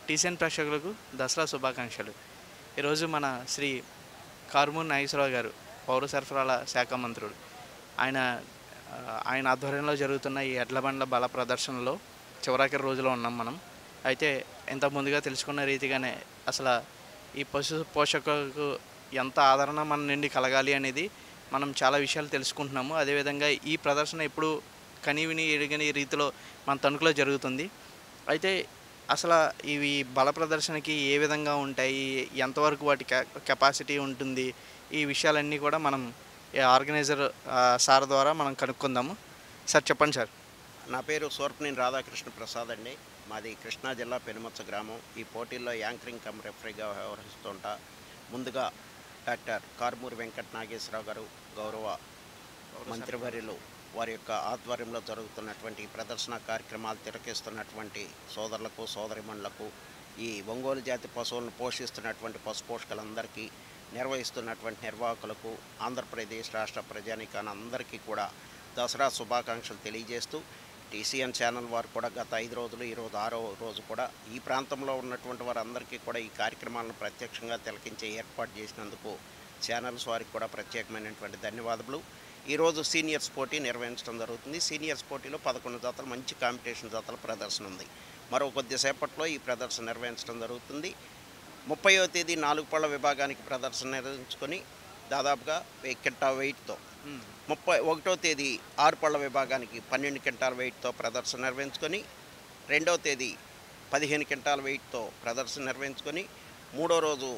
TCN ప్రేక్షకులకు దసరా శుభాకాంక్షలు ఈరోజు మన శ్రీ కార్మూర్ నాగేశ్వరరావు గారు పౌర సరఫరాల శాఖ మంత్రుడు ఆయన ఆ, ఆయన ఆధ్వర్యంలో జరుగుతున్న ఈ ఎడ్ల బండ్ల బల ప్రదర్శనలో చివరాఖరి రోజులో ఉన్నాం మనం అయితే ఇంత ముందుగా తెలుసుకున్న రీతిగానే అసలు ఈ పశు పోషకులకు ఎంత ఆదరణ మన నుండి కలగాలి అనేది మనం చాలా విషయాలు తెలుసుకుంటున్నాము అదేవిధంగా ఈ ప్రదర్శన ఎప్పుడు కనివిని ఎరుగని రీతిలో మన తణుకులో జరుగుతుంది అయితే అసలు ఇవి బల ప్రదర్శనకి ఏ విధంగా ఉంటాయి ఎంతవరకు వాటి కెపాసిటీ ఉంటుంది ఈ విషయాలన్నీ కూడా మనం ఈ ఆర్గనైజర్ ఆ, సార్ ద్వారా మనం కనుక్కుందాము సార్ చెప్పండి సార్ నా పేరు సూర్పనేని రాధాకృష్ణ ప్రసాద్ అండి మాది కృష్ణా జిల్లా పెనుమత్స గ్రామం ఈ పోటీల్లో యాంకరింగ్ కమ్ రెఫరీగా వ్యవహరిస్తుంటా ముందుగా డాక్టర్ కార్మూరి వెంకట నాగేశ్వరరావు గారు గౌరవ మంత్రివర్యులు వారి యొక్క ఆధ్వర్యంలో జరుగుతున్నటువంటి ఈ ప్రదర్శన కార్యక్రమాలు తిరకిస్తున్నటువంటి సోదరులకు సోదరిమణులకు ఈ ఒంగోలు జాతి పశువులను పోషిస్తున్నటువంటి పశు పోషకులందరికీ నిర్వహిస్తున్నటువంటి నిర్వాహకులకు ఆంధ్రప్రదేశ్ రాష్ట్ర ప్రజానికాన్ని అందరికీ కూడా దసరా శుభాకాంక్షలు తెలియజేస్తూ టీసీఎన్ ఛానల్ వారు కూడా గత ఐదు రోజులు ఈరోజు ఆరో రోజు కూడా ఈ ప్రాంతంలో ఉన్నటువంటి వారందరికీ కూడా ఈ కార్యక్రమాలను ప్రత్యక్షంగా తిలకించే ఏర్పాటు చేసినందుకు ఛానల్స్ వారికి కూడా ప్రత్యేకమైనటువంటి ధన్యవాదములు ఈరోజు సీనియర్స్ పోటీ నిర్వహించడం జరుగుతుంది సీనియర్స్ పోటీలో పదకొండు జతలు మంచి కాంపిటీషన్ జతల ప్రదర్శన ఉంది మరో కొద్దిసేపట్లో ఈ ప్రదర్శన నిర్వహించడం జరుగుతుంది ముప్పైవ తేదీ నాలుగు పళ్ళ విభాగానికి ప్రదర్శన నిర్వహించుకొని దాదాపుగా వెయ్యి కింటా వెయిట్తో ముప్పై ఒకటో తేదీ ఆరు పళ్ళ విభాగానికి పన్నెండు క్వింటాల వెయిట్తో ప్రదర్శన నిర్వహించుకొని రెండవ తేదీ పదిహేను క్వింటాల వెయిట్తో ప్రదర్శన నిర్వహించుకొని మూడో రోజు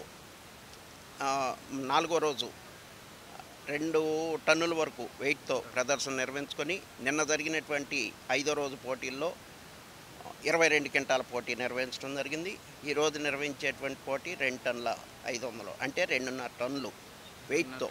ఆ, నాలుగో రోజు రెండు టన్నుల వరకు వెయిట్తో ప్రదర్శన నిర్వహించుకొని నిన్న జరిగినటువంటి ఐదో రోజు పోటీల్లో ఇరవై రెండు క్వింటాల పోటీ నిర్వహించడం జరిగింది ఈ రోజు నిర్వహించేటువంటి పోటీ రెండు టన్నుల ఐదు వందలు అంటే రెండున్నర టన్నులు వెయిట్తో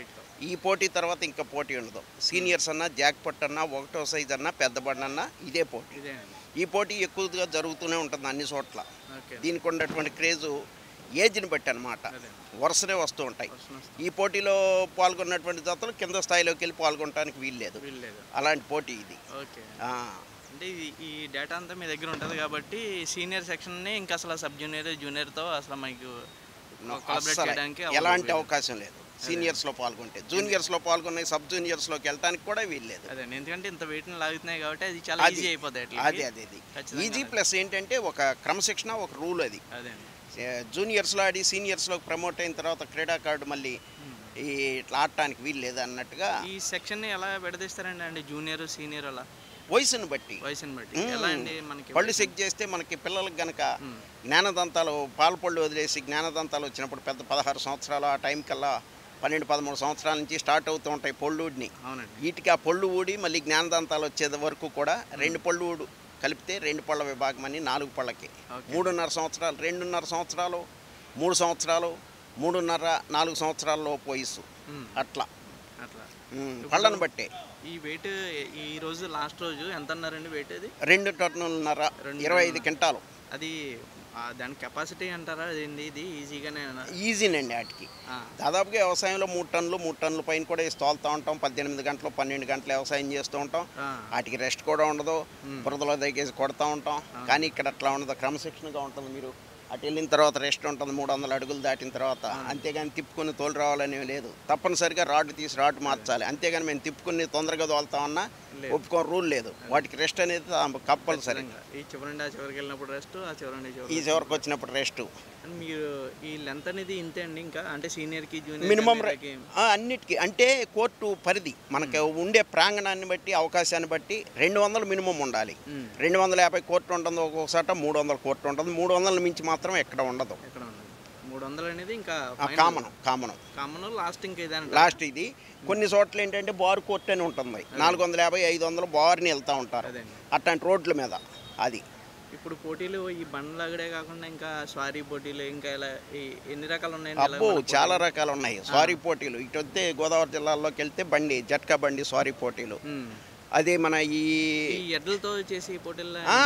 ఈ పోటీ తర్వాత ఇంకా పోటీ ఉండదు సీనియర్స్ అన్నా జాక్ పట్ అన్నా ఒకటో సైజ్ అన్నా పెద్ద బండి అన్నా ఇదే పోటీ ఇదేనండి ఈ పోటీ ఎక్కువగా జరుగుతూనే ఉంటుంది అన్ని చోట్ల ఓకే దీనికి ఉన్నటువంటి క్రేజు ఏజ్ని బట్టి అనమాట అదే వరుసనే వస్తూ ఉంటాయి వస్తున్నా సార్. ఈ పోటీలో పాల్గొన్నటువంటి జతలు కింద స్థాయిలోకి వెళ్ళి పాల్గొనడానికి వీల్లేదు వీల్లేదు అలాంటి పోటీ ఇది ఓకే ఆ, అంటే ఇది ఈ డేటా అంతా మీ దగ్గర ఉంటుంది కాబట్టి సీనియర్ సెక్షన్ని ఇంకా అసలు సబ్ జూనియర్ జూనియర్తో అసలు మనకు కొలాబరేట్ అస్సలు చేయడానికి ఎలాంటి అవ్వదు. అవకాశం లేదు సీనియర్స్లో పాల్గొంటే జూనియర్స్లో పాల్గొనే సబ్ జూనియర్స్లోకి వెళ్ళడానికి కూడా వీల్లేదు అదే ఎందుకంటే ఇంత వెయిట్ని లాగుతున్నాయి కాబట్టి అది చాలా అది- ఈజీ అయిపోతాయి అదే అట్లా అదే అది ఖచ్చితంగా ఈజీ అదే. ప్లస్ ఏంటంటే ఒక క్రమశిక్షణ ఒక రూల్ అది అదే అండి ఏ, జూనియర్స్లో ఆడి సీనియర్స్లోకి ప్రమోట్ అయిన తర్వాత క్రీడా కార్డు మళ్ళీ ఈ ఇట్లా ఆడటానికి వీలు లేదు అన్నట్టుగా ఈ సెక్షన్ని ఎలా విడదీస్తారండి అండి జూనియర్ సీనియర్ అలా వయసును బట్టి వయసుని బట్టి మ్మ్. ఎలా అండి మనకి పళ్ళు చెక్ చేస్తే మనకి పిల్లలకు గనక మ్మ్. జ్ఞానదంతాలు పాల పళ్ళు వదిలేసి జ్ఞానదంతాలు వచ్చినప్పుడు పెద్ద పదహారు సంవత్సరాలు ఆ టైం కల్లా పన్నెండు పదమూడు సంవత్సరాల నుంచి స్టార్ట్ అవుతూ ఉంటాయి పళ్ళుడిని అవునండి వీటికి ఆ పళ్ళు ఊడి మళ్ళీ జ్ఞానదంతాలు వచ్చే వరకు కూడా రెండు పళ్ళు ఊడు కలిపితే రెండు పళ్ళ విభాగం అని నాలుగు పళ్ళకి ఓకే. మూడున్నర సంవత్సరాలు రెండున్నర సంవత్సరాలు మూడు సంవత్సరాలు మూడున్నర నాలుగు సంవత్సరాల్లో వయసు మ్మ్. అట్లా అట్లా ఉమ్, పళ్ళను బట్టే ఈ వెయిట్ ఈ రోజు లాస్ట్ రోజు ఎంత అన్నారండి వెయిట్ అది రెండు టన్నులన్నర రెండు ఇరవై ఐదు క్వింటాలు అది ఆ, దాని కెపాసిటీ అంటారా అదేంటి ఇది ఈజీగానే ఈజీనండి వాటికి దాదాపుగా వ్యవసాయంలో మూడు టన్నులు మూడు టన్నుల పైన కూడా వేసి తోలుతూ ఉంటాం పద్దెనిమిది గంటలు పన్నెండు గంటలు వ్యవసాయం చేస్తూ ఉంటాం వాటికి రెస్ట్ కూడా ఉండదు బురదలో దగ్గేసి కొడతా ఉంటాం కానీ ఇక్కడ అట్లా ఉండదు క్రమశిక్షణగా ఉంటుంది మీరు అటు వెళ్ళిన తర్వాత రెస్ట్ ఉంటుంది మూడు వందల అడుగులు దాటిన తర్వాత అంతేగాని తిప్పుకొని తోలు రావాలని లేదు తప్పనిసరిగా రాడ్ తీసి రాడ్ మార్చాలి అంతేగాని మేము తిప్పుకుని తొందరగా తోలుతామన్నా ఒప్పుకో రూల్ లేదు వాటికి రెస్ట్ అనేది కంపల్సరీ ఈ చివరి నుండి ఆ చివరికి వెళ్ళినప్పుడు రెస్ట్ ఆ చివరి నుండి ఈ చివరి చివరికి వచ్చినప్పుడు రెస్ట్ అండ్ మీరు ఈ లెంత్ అనేది ఇంతే అండి ఇంకా అంటే సీనియర్కి జూనియర్ మినిమం అన్నిటికీ అంటే కోర్టు పరిధి మనకి ఉండే ప్రాంగణాన్ని బట్టి అవకాశాన్ని బట్టి రెండు వందలు మినిమం ఉండాలి మ్మ్. రెండు వందల యాభై కోర్టు ఉంటుంది ఒక్కొక్కసాట మూడు వందల కోర్టు ఉంటుంది మూడు వందల మించి మాత్రం ఎక్కడ ఉండదు ఎక్కడ ఉన్నది మూడు వందలు అనేది ఇంకా కామన్ కామన్ కామన్ లాస్ట్ ఇంకా ఇదే లాస్ట్ ఇది కొన్ని చోట్ల ఏంటంటే బార్ కోర్టు అని ఉంటుంది నాలుగు వందల యాభై ఐదు వందలు బార్ని వెళ్తూ ఉంటారు అదే అండి అట్లాంటి రోడ్ల మీద అది ఇప్పుడు పోటీలు ఈ బండ్లగడే కాకుండా ఇంకా స్వారీ పోటీలు ఇంకా ఇలా ఈ ఎన్ని రకాలు ఉన్నాయండి ఇలా అబ్బో మన చాలా రకాలు ఉన్నాయి స్వారీ పోటీలు ఇటు వస్తే గోదావరి జిల్లాలోకి వెళ్తే బండి జట్కా బండి స్వారీ పోటీలు పోటీ- ఉమ్. అదే మన ఈ ఈ ఎడ్లతో చేసి ఈ పోటీల్లో ఆ,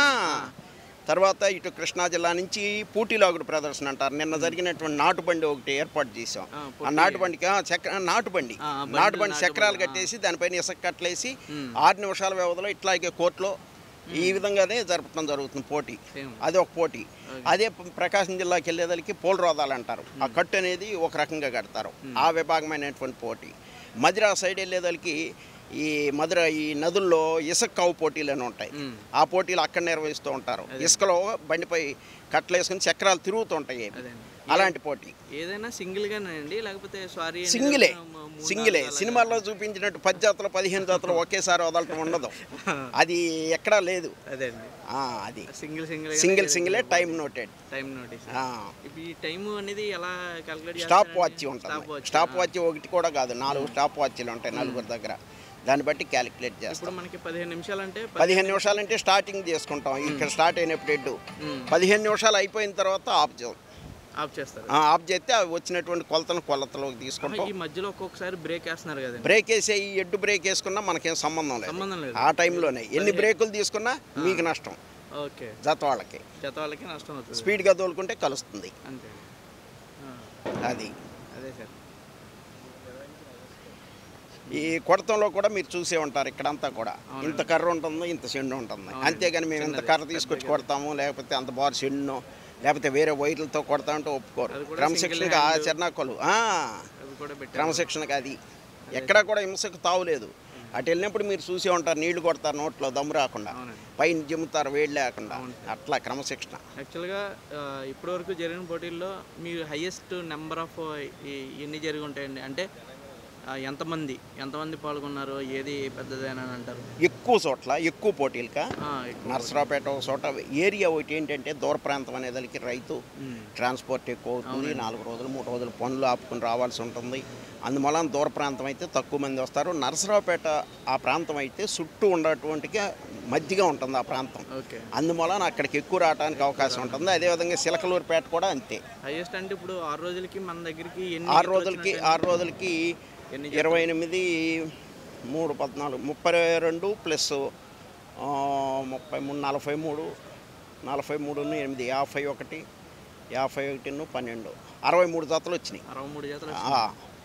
తర్వాత ఇటు కృష్ణా జిల్లా నుంచి పూటిలాగుడు ప్రదర్శన అంటారు నిన్న జరిగినటువంటి నాటుబండి ఒకటి ఏర్పాటు చేసాం ఆ, ఆ పోటీ- నాటుబండికి ఆ, చక్ర నాటుబండి ఆ, బండి నాటుబండి నాటుబండి, చక్రాలు ఆ. కట్టేసి దానిపైన ఇసుక కట్టలేసి ఉమ్. ఆరు నిమిషాల వ్యవధిలో ఇట్లాగే కోర్టులో ఈ విధంగానే జరపడం జరుగుతుంది పోటీ సేమ్ అది ఒక పోటీ అదే ప- ప్రకాశం జిల్లాకి వెళ్ళేదానికి పోల్ రోదాలు అంటారు ఆ కట్టు అనేది ఒక రకంగా కడతారు ఆ విభాగమైనటువంటి పోటీ మధిరా సైడ్ వెళ్ళేదానికి ఈ మధుర ఈ నదుల్లో ఇసుక కావు పోటీలు అని ఉంటాయి మ్మ్. ఆ పోటీలు అక్కడ నిర్వహిస్తూ ఉంటారు ఇసుకలో బండిపై కట్టలు వేసుకుని చక్రాలు తిరుగుతుంటాయి అదే అలాంటి పోటీ ఏదైనా సింగిల్ గానండి లేకపోతే సారీ సింగిలే సింగిలే సినిమాల్లో చూపించినట్టు పది జాతలు పదిహేను జాతలు ఒకేసారి వదలటం ఉండదు అది ఎక్కడా లేదు అదే అండి ఆ, అది సింగిల్ సింగిల్ సింగిల్ సింగిలే టైం నోటెడ్ టైం నోటీస్ ఇప్పుడు ఈ టైం అనేది ఎలా క్యాలిక్యులేట్ స్టాప్ వాచ్ స్టాప్ ఉంటుంది వాచ్ స్టాప్ వాచ్ ఒకటి కూడా కాదు నాలుగు స్టాప్ వాచ్లు ఉంటాయి నలుగురు దగ్గర దాన్ని బట్టి క్యాలిక్యులేట్ చేస్తాం ఇప్పుడు మనకి పదిహేను నిమిషాలు అంటే పదిహేను నిమిషాలు అంటే స్టార్టింగ్ చేసుకుంటాం ఇక్కడ స్టార్ట్ అయినప్పుడు ఎడ్డు మ్మ్. పదిహేను నిమిషాలు అయిపోయిన తర్వాత ఆఫ్ చేస్తాం ఆఫ్ చేస్తారు ఆ, ఆఫ్ చేస్తే అవి వచ్చినటువంటి కొలతలు కొలతలోకి తీసుకుంటాం ఈ మధ్యలో ఒక్కొక్కసారి బ్రేక్ వేస్తున్నారు కదండి బ్రేక్ వేసే ఈ ఎడ్డు బ్రేక్ వేసుకున్నా మనకేం సంబంధం లేదు సంబంధం లేదు ఆ టైంలోనే ఎన్ని బ్రేకులు తీసుకున్నా మీకు నష్టం ఓకే జత వాళ్ళకి జత వాళ్ళకి నష్టం అవుతుంది స్పీడ్గా తోలుకుంటే కలుస్తుంది అంతే ఆ, అది అదే సార్ ఈ కొడతంలో కూడా మీరు చూసే ఉంటారు ఇక్కడంతా కూడా ఇంత కర్ర ఉంటుంది ఇంత చెండు ఉంటుంది అంతేగాని మేము ఇంత కర్ర తీసుకొచ్చి కొడతాము లేకపోతే అంత బారు చెండును లేకపోతే వేరే వైర్లతో కొడతామంటే ఒప్పుకోరు అది కూడా క్రమశిక్షణగా ఆ చిరణాకోలు అవి కూడా పెట్టారు క్రమశిక్షణగా అది ఎక్కడ కూడా హింసకు తావులేదు అటు వెళ్ళినప్పుడు మీరు చూసే ఉంటారు నీళ్లు కొడతారు నోట్లో దమ్ము రాకుండా అవునండి పైన జిమ్ముతారు వేడి లేకుండా అట్లా క్రమశిక్షణ యాక్చువల్గా ఆ, ఇప్పటివరకు జరిగిన పోటీల్లో మీరు హైయెస్ట్ నెంబర్ ఆఫ్ ఎన్ని జరిగి ఉంటాయండి అంటే ఆ, ఎంతమంది ఎంతమంది పాల్గొన్నారు ఏది పెద్దదేనా అని అంటారు ఎక్కువ చోట్ల ఎక్కువ పోటీలకా ఆ, ఎక్కువ. నర్సరావుపేట ఒక చోట ఏరియా ఒకటి ఏంటంటే దూర ప్రాంతం అనేదానికి రైతు ఉమ్, ట్రాన్స్పోర్ట్ ఎక్కువ అవుతుంది నాలుగు రోజులు మూడు రోజులు పనులు ఆపుకుని రావాల్సి ఉంటుంది అందువలన దూర ప్రాంతం అయితే తక్కువ మంది వస్తారు నరసరావుపేట ఆ ప్రాంతం అయితే చుట్టూ ఉన్నటువంటిగా మధ్యగా ఉంటుంది ఆ ప్రాంతం ఓకే అందువలన అక్కడికి ఎక్కువ రావడానికి అవకాశం ఉంటుంది అదేవిధంగా సిలకలూరుపేట కూడా అంతే హైయెస్ట్ అంటే ఇప్పుడు ఆరు రోజులకి మన దగ్గరికి ఎన్ని ఆరు రోజులకి ఆరు రోజులకి ఎన్ని ఇరవై ఎనిమిది మూడు పద్నాలుగు ముప్పై రెండు ప్లస్ ఆ, ముప్పై మూడు నలభై మూడు నలభై మూడును ఎనిమిది యాభై ఒకటి యాభై ఒకటిను పన్నెండు అరవై మూడు జతలు వచ్చినాయి అరవై మూడు జతలు ఆ,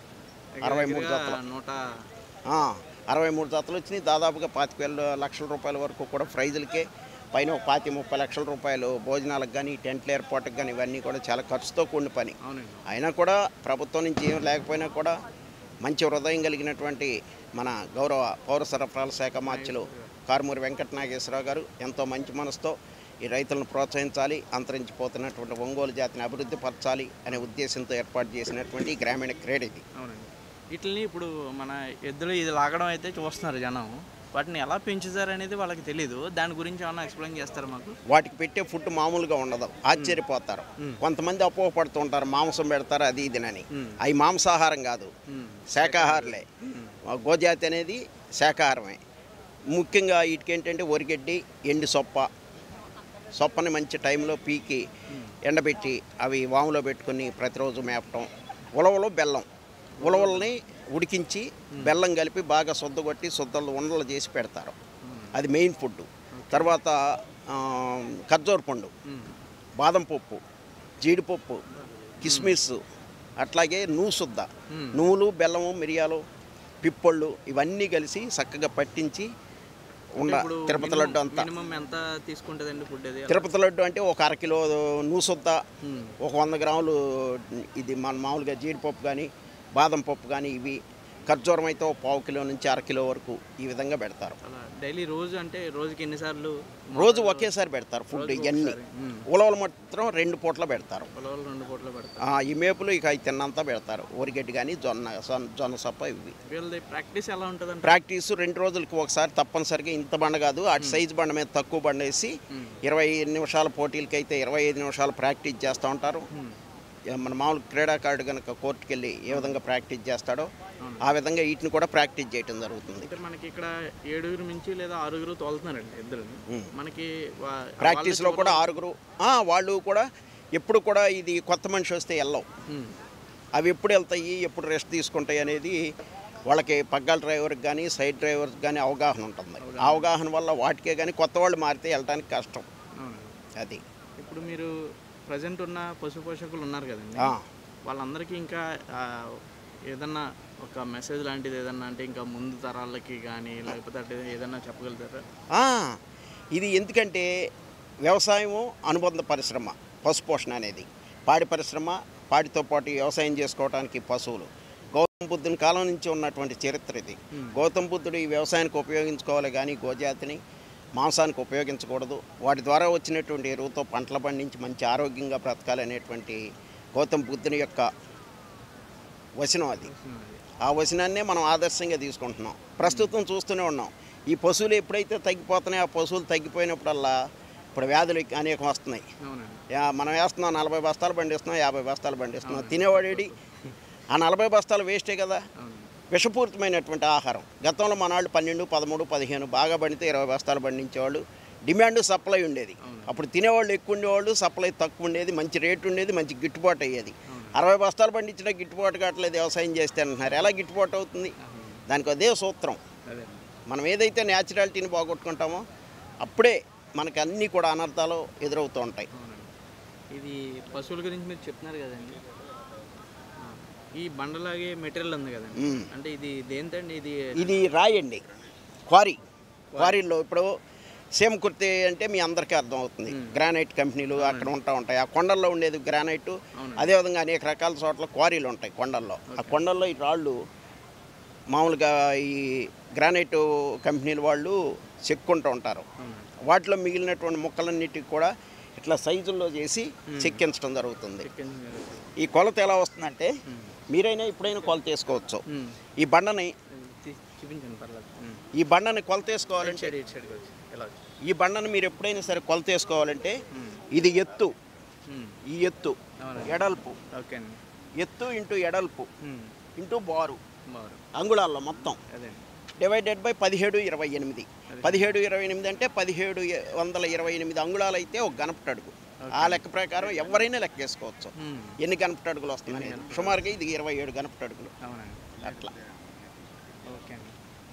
అరవై మూడు దగ్గర జతలు నూట ఆ, అరవై మూడు జతలు వచ్చినాయి దాదాపుగా పాతిక వేల లక్షల రూపాయల వరకు కూడా ప్రైజులకే పైన ఒక పాతి ముప్పై లక్షల రూపాయలు భోజనాలకు కానీ టెంట్ల ఏర్పాటుకు కానీ ఇవన్నీ కూడా చాలా ఖర్చుతో కూడిన పని అవునండి అయినా కూడా ప్రభుత్వం నుంచి ఏం లేకపోయినా కూడా మంచి హృదయం కలిగినటువంటి మన గౌరవ పౌర సరఫరాల శాఖ మార్చులు కారుమూరి వెంకట నాగేశ్వరరావు గారు ఎంతో మంచి మనసుతో ఈ రైతులను ప్రోత్సహించాలి అంతరించిపోతున్నటువంటి ఒంగోలు జాతిని అభివృద్ధి పరచాలి అనే ఉద్దేశంతో ఏర్పాటు చేసినటువంటి ఈ గ్రామీణ క్రీడ ఇది అవునండి వీటిని ఇప్పుడు మన ఎద్దులు ఇది లాగడం అయితే చూస్తున్నారు జనం వాటిని ఎలా పెంచుతారు అనేది వాళ్ళకి తెలియదు దాని గురించి ఏమన్నా ఎక్స్ప్లెయిన్ చేస్తారా మాకు వాటికి పెట్టే ఫుడ్ మామూలుగా ఉండదు ఆశ్చర్యపోతారు కొంతమంది అపోహపడుతూ ఉంటారు మాంసం పెడతారు అది ఇదినని మ్మ్. అవి మాంసాహారం కాదు ఉమ్, శాకాహారులే ఆ గోజాతి అనేది శాకాహారమే ముఖ్యంగా వీటికి ఏంటంటే ఒరిగడ్డి ఎండి సొప్ప సొప్పని మంచి టైంలో పీకి ఎండబెట్టి అవి వాములో పెట్టుకుని ప్రతిరోజు మేపటం ఉలవలు బెల్లం ఉలవల్ని ఉడికించి బెల్లం కలిపి బాగా శుద్ధగొట్టి శుద్ధలు ఉండలు చేసి పెడతారు అది మెయిన్ ఫుడ్ తర్వాత ఆ, ఖర్జూర పండు ఉమ్, బాదం పప్పు జీడిపప్పు కిస్మిస్ అట్లాగే నూసుద్ద మ్మ్. నువ్వులు బెల్లము మిరియాలు పిప్పళ్ళు ఇవన్నీ కలిసి చక్కగా పట్టించి ఉండ ఇప్పుడు తిరుపతి లడ్డు అంతా మినిమం ఎంత తీసుకుంటుందండి ఫుడ్ అది తిరుపతి లడ్డు అంటే ఒక అరకిలో నూసుద్ద ఉమ్, ఒక వంద గ్రాములు ఇది మన మామూలుగా జీడిపప్పు కానీ బాదం పప్పు కానీ ఇవి ఖర్జూరం అయితే ఒక పావు కిలో నుంచి అర కిలో వరకు ఈ విధంగా పెడతారు అలా డైలీ రోజు అంటే రోజుకి ఎన్నిసార్లు రోజు ఒకేసారి పెడతారు ఫుడ్ ఇవన్నీ ఉమ్, ఉలవలు మాత్రం రెండు పూట్ల పెడతారు పొలాలు రెండు పూటలు పెడతారు ఆ, ఈ మేపులు ఇక అవి తిన్నంతా పెడతారు ఒరిగడ్డి కానీ జొన్న జొన్న- జొన్న సప్ప ఇవి వీళ్ళది ప్రాక్టీస్ ఎలా ఉంటుందంటే ప్రాక్టీస్ రెండు రోజులకి ఒకసారి తప్పనిసరిగా ఇంత బండ కాదు అటు సైజు బండ మీద తక్కువ బండ వేసి ఉమ్, ఇరవై నిమిషాల పోటీలకి అయితే ఇరవై ఐదు నిమిషాలు ప్రాక్టీస్ చేస్తూ ఉంటారు ఉమ్, ఏ మన మామూలు క్రీడాకారుడు కనుక కోర్టుకి వెళ్ళి ఏ విధంగా ప్రాక్టీస్ చేస్తాడో అవును. ఆ విధంగా వీటిని కూడా ప్రాక్టీస్ చేయటం జరుగుతుంది అంటే మనకి ఇక్కడ ఏడుగురు మించి లేదా ఆరుగురు తోలుతున్నారండి ఇద్దరు ఉమ్. మనకి వా- ప్రాక్టీస్లో వాళ్ళే కూడా ఆరుగురు ఆ, వాళ్ళు కూడా ఎప్పుడు కూడా ఇది కొత్త మనిషి వస్తే వెళ్ళవు ఉమ్, అవి ఎప్పుడు వెళ్తాయి ఎప్పుడు రెస్ట్ తీసుకుంటాయి అనేది వాళ్ళకి పగ్గాల డ్రైవర్కి కానీ సైడ్ డ్రైవర్కి కానీ అవగాహన ఉంటుంది ఆ అవగాహన వల్ల వాటికే కానీ కొత్త వాళ్ళు మారితే వెళ్ళడానికి కష్టం అవును అది ఇప్పుడు మీరు ప్రజెంట్ ఉన్న పశు పోషకులు ఉన్నారు కదండి ఆ, వాళ్ళందరికీ ఇంకా ఆ, ఏదన్నా ఒక మెసేజ్ లాంటిది ఏదన్నా అంటే ఇంకా ముందు తరాలకి కానీ లేకపోతే అంటే ఏదన్నా చెప్పగలుగుతారా ఆ, ఇది ఎందుకంటే వ్యవసాయము అనుబంధ పరిశ్రమ పశుపోషణ అనేది పాడి పరిశ్రమ పాడితో పాటు వ్యవసాయం చేసుకోవడానికి పశువులు గౌతమ బుద్ధుని కాలం నుంచి ఉన్నటువంటి చరిత్ర ఇది గౌతమ బుద్ధుడు ఈ వ్యవసాయానికి ఉపయోగించుకోవాలి కానీ గోజాతిని మాంసానికి ఉపయోగించకూడదు వాటి ద్వారా వచ్చినటువంటి ఎరువుతో పంటలు పండించి మంచి ఆరోగ్యంగా బ్రతకాలనేటువంటి గౌతమ బుద్ధుని యొక్క వచనం అది ఆ వచనాన్నే మనం ఆదర్శంగా తీసుకుంటున్నాం ప్రస్తుతం చూస్తూనే ఉన్నాం ఈ పశువులు ఎప్పుడైతే తగ్గిపోతున్నాయో ఆ పశువులు తగ్గిపోయినప్పుడల్లా ఇప్పుడు వ్యాధులు అనేకం వస్తున్నాయి అవునండి యా, మనం వేస్తున్నాం నలభై బస్తాలు పండిస్తున్నాం యాభై బస్తాలు పండిస్తున్నాం తినేవాడేడి ఆ నలభై బస్తాలు వేస్టే కదా అవును విషపూరితమైనటువంటి ఆహారం గతంలో మన వాళ్ళు పన్నెండు పదమూడు పదిహేను బాగా పండితే ఇరవై బస్తాలు పండించేవాళ్ళు డిమాండ్ సప్లై ఉండేది అప్పుడు తినేవాళ్ళు ఎక్కువ ఉండేవాళ్ళు సప్లై తక్కువ ఉండేది మంచి రేటు ఉండేది మంచి గిట్టుబాటు అయ్యేది అరవై బస్తాలు పండించినా గిట్టుబాటు కావట్లేదు వ్యవసాయం చేస్తే అంటున్నారు ఎలా గిట్టుబాటు అవుతుంది దానికి అదే సూత్రం అదే మనం ఏదైతే న్యాచురాలిటీని బాగొట్టుకుంటామో అప్పుడే మనకి అన్నీ కూడా అనర్థాలు ఎదురవుతూ ఉంటాయి అవునండి ఇది పశువుల గురించి మీరు చెప్తున్నారు కదండి ఆ, ఈ బండలాగే మెటీరియల్ ఉంది కదండి మ్మ్. అంటే ఇది దేంతండి ఇది ఇది రాయండి క్వారీ క్వారీల్లో ఇప్పుడు సేమ్ కుర్తి అంటే మీ అందరికీ అర్థం అవుతుంది గ్రానైట్ కంపెనీలు అక్కడ ఉంటా ఉంటాయి ఆ కొండల్లో ఉండేది గ్రానైట్ అదేవిధంగా అనేక రకాల చోట్ల క్వారీలు ఉంటాయి కొండల్లో ఆ కొండల్లో ఈ రాళ్ళు మామూలుగా ఈ గ్రానైట్ కంపెనీల వాళ్ళు చెక్కుంటూ ఉంటారు అవునండి వాటిలో మిగిలినటువంటి ముక్కలన్నిటికి కూడా ఇట్లా సైజుల్లో చేసి చెక్కించడం జరుగుతుంది చికెన్ ఈ కొలత ఎలా వస్తుందంటే మీరైనా ఇప్పుడైనా కొలత వేసుకోవచ్చు మ్మ్. ఈ బండని తీ- చూపించండి పర్లేదు మ్మ్. ఈ బండని కొలత ఇటు వేసుకోవాలంటే సైడ్ ఇటు సైడ్కి వచ్చి ఎలా వచ్చి ఈ బండను మీరు ఎప్పుడైనా సరే కొలత వేసుకోవాలంటే ఇది ఎత్తు మ్మ్. ఈ ఎత్తు అవునండి ఎడల్పు ఓకే అండి ఎత్తు ఇంటూ ఎడల్పు మ్మ్. ఇంటూ బారు బారు అంగుళాల్లో మొత్తం అదే డివైడెడ్ బై పదిహేడు ఇరవై ఎనిమిది పదిహేడు ఇరవై ఎనిమిది అంటే పదిహేడు ఎ- వందల ఇరవై ఎనిమిది అంగుళాలు అయితే ఒక గణపటి అడుగు ఆ లెక్క ప్రకారం ఎవరైనా లెక్క వేసుకోవచ్చు మ్మ్. ఎన్ని గణపటి అడుగులు వస్తున్నాయి సుమారుగా ఇది ఇరవై ఏడు గణపటి అడుగులు అవునండి అట్లా ఓకే అండి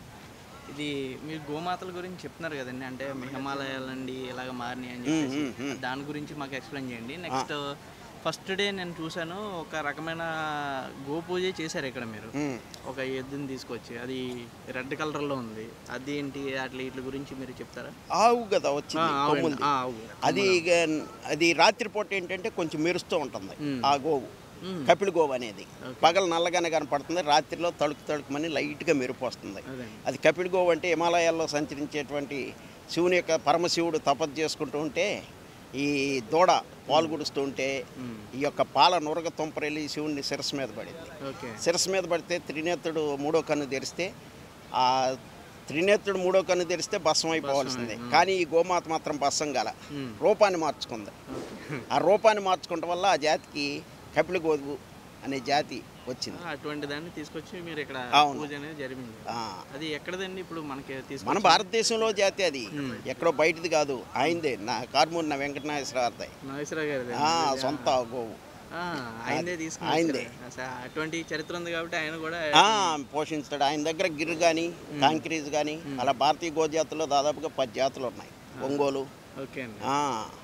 ఇది మీరు గోమాతల గురించి చెప్తున్నారు కదండి అంటే హిమాలయాలండి ఇలాగ మారినాయి అని చెప్పేసి మ్మ్, మ్మ్. దాని గురించి మాకు ఎక్స్ప్లెయిన్ చేయండి నెక్స్ట్ ఫస్ట్ డే నేను చూశాను ఒక రకమైన గో పూజ చేశారు ఇక్కడ మీరు ఉమ్. ఒక ఎద్దుని తీసుకొచ్చి అది రెడ్ కలర్లో ఉంది అది ఏంటి అట్లా వీటి గురించి మీరు చెప్తారా ఆవు కదా ఆ, వచ్చింది అవునండి. కొమ్ముంది ఆ, ఆవు. అది ఇక అది రాత్రిపూట ఏంటంటే కొంచెం మెరుస్తూ ఉంటుంది మ్మ్. ఆ గోవు మ్మ్. కపిలి గోవు అనేది పగలు నల్లగానే కనపడుతుంది రాత్రిలో తడుకు తడుకుమని లైట్గా మెరుపు వస్తుంది అదే అది కపిలి గోవు అంటే హిమాలయాల్లో సంచరించేటువంటి శివుని యొక్క పరమశివుడు తపస్సు చేసుకుంటూ ఉంటే ఈ దూడ పాలు గుడుస్తూ ఉంటే మ్మ్. ఈ యొక్క పాల నురగ తుంపరెళ్ళి శివుని శిరస్సు మీద పడింది ఓకే శిరస్సు మీద పడితే త్రినేత్రుడు మూడో కన్ను తెరిస్తే ఆ త్రినేత్రుడు మూడో కన్ను తెరిస్తే భస్మం అయిపోవాల్సిందే కానీ ఈ గోమాత మాత్రం భస్సం గల మ్మ్. రూపాన్ని మార్చుకుంది ఓకే ఆ రూపాన్ని మార్చుకోవటం వల్ల ఆ జాతికి కపిల గోధువు అనే జాతి వచ్చింది అటువంటి దాన్ని తీసుకొచ్చి మీరు ఇక్కడ అవును. పూజ అనేది జరిగింది ఆ, అది ఎక్కడదండి ఇప్పుడు మనకి మన తీసుకొచ్చి భారతదేశంలో జాతి అది ఎక్కడో బయటది కాదు ఆయనదే నా కార్మూరి నా వెంకటనాగేశ్వర నాగేశ్వరరావు గారిది సొంత గోవు ఆ, ఆయనదే తీసుకుని ఆయనదే. వచ్చారు. అసలు అటువంటి చరిత్ర ఉంది కాబట్టి ఆయన కూడా ఆ, పోషించాడు ఆయన దగ్గర గిర్ కానీ కాంక్రీజ్ కానీ అలా భారతీయ గోజాతుల్లో దాదాపుగా పది జాతులు ఉన్నాయి ఒంగోలు ఓకే అండి ఆ,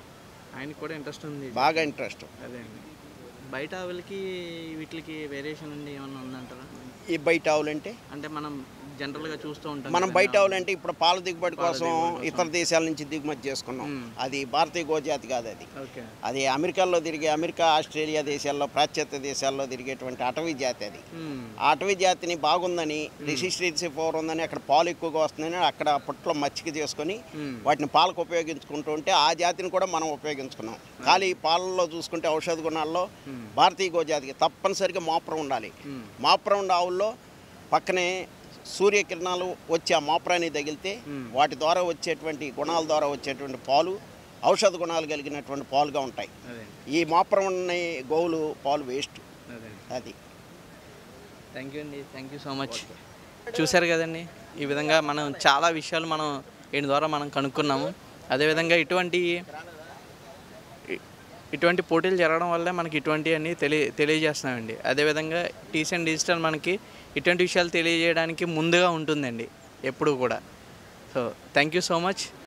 ఆయనకి కూడా ఇంట్రెస్ట్ ఉంది బాగా ఇంట్రెస్ట్ అదే అండి బయట ఆవులకి వీటికి వేరియేషన్ అండి ఏమన్నా ఉందంటారా ఈ బయట ఆవులంటే అంటే మనం జనరల్గా చూస్తూ ఉంటాం మనం కదా. బయట ఆవులంటే ఇప్పుడు పాల దిగుబడి కోసం ఇతర దేశాల నుంచి దిగుమతి చేసుకున్నాం అది భారతీయ గోజాతి కాదు అది ఓకే అది అమెరికాలో తిరిగే అమెరికా ఆస్ట్రేలియా దేశాల్లో పాశ్చాత్య దేశాల్లో తిరిగేటువంటి అటవీ జాతి అది మ్మ్. ఆ అటవీ జాతిని బాగుందని రిజిస్ట్రేషన్ పవర్ ఉందని అక్కడ పాలు ఎక్కువగా వస్తుందని అక్కడ పుట్లో మచ్చిక చేసుకొని మ్మ్. వాటిని పాలకు ఉపయోగించుకుంటూ ఉంటే ఆ జాతిని కూడా మనం ఉపయోగించుకున్నాం ఖాళీ పాలల్లో చూసుకుంటే ఔషధ గుణాల్లో భారతీయ గోజాతికి తప్పనిసరిగా మాపురం ఉండాలి మ్మ్. మాపురం ఉండే ఆవుల్లో పక్కనే సూర్యకిరణాలు వచ్చి ఆ మాపురాన్ని తగిలితే వాటి ద్వారా వచ్చేటువంటి గుణాల ద్వారా వచ్చేటువంటి పాలు ఔషధ గుణాలు కలిగినటువంటి పాలుగా ఉంటాయి అదే ఈ మాపురం ఉన్న గోవులు పాలు వేస్ట్ అదే అది థ్యాంక్ యూ అండి థ్యాంక్ యూ సో మచ్ చూశారు కదండి ఈ విధంగా మనం చాలా విషయాలు మనం వీటి ద్వారా మనం కనుక్కున్నాము అదేవిధంగా ఇటువంటి ఇ- ఇటువంటి పోటీలు జరగడం వల్ల మనకి ఇటువంటివన్నీ తెలియ తెలియజేస్తున్నామండి అదేవిధంగా టీసీఎన్ డిజిటల్ మనకి ఇటువంటి విషయాలు తెలియజేయడానికి ముందుగా ఉంటుందండి ఎప్పుడు కూడా so thank you so much